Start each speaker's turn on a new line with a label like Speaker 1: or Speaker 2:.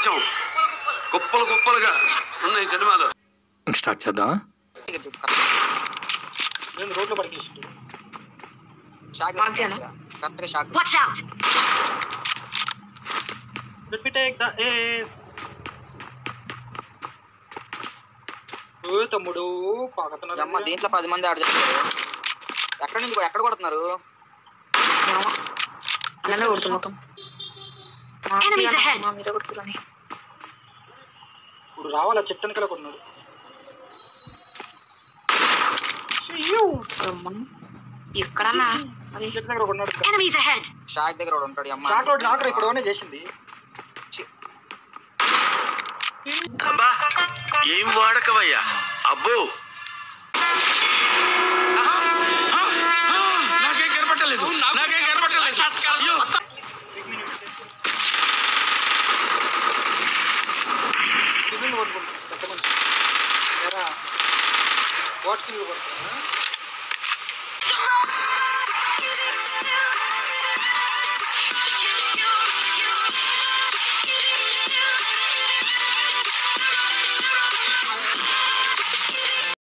Speaker 1: వేషం కుప్పలు కుప్పలుగా ఉన్నాయి సినిమాలు
Speaker 2: స్టార్ట్ చేద్దాం
Speaker 3: నేను రోడ్లో పడికేసిండు
Speaker 4: మధ్యాహ్నం.
Speaker 5: కరెక్ట్గా shock
Speaker 4: Watch out!
Speaker 3: Let me take the ace. ఓ తమ్ముడు పాకుతున్నారు
Speaker 5: అమ్మ దీంట్లో పది మంది ఆడ చేస్తారు ఎక్కడ నుంచి ఎక్కడ కొడుతున్నారు
Speaker 4: అన్నమే కొడుతుంది మొత్తం Enemies ahead. మీరే కొడుతురని
Speaker 3: ఇప్పుడు రావాలా చెట్టు వెనకాల కొన్నాడు
Speaker 4: ఎక్కడన్నా అది
Speaker 3: చెట్టు దగ్గర కొన్నాడు
Speaker 4: Enemies ahead!
Speaker 5: షాక్ దగ్గర ఒకడు ఉంటాడు అమ్మ
Speaker 3: షాక్ రోడ్ నాకు ఇక్కడ ఓనే చేసింది
Speaker 1: అబ్బా ఏం వాడకవయ్యా అబ్బో నాకేం కనపట్టలేదు నాకేం కనపట్టలేదు అయ్యో
Speaker 3: కింద కొట్టుకుంటాను పెద్ద మనిషి ఎరా వాట్ కింద కొడుతున్నా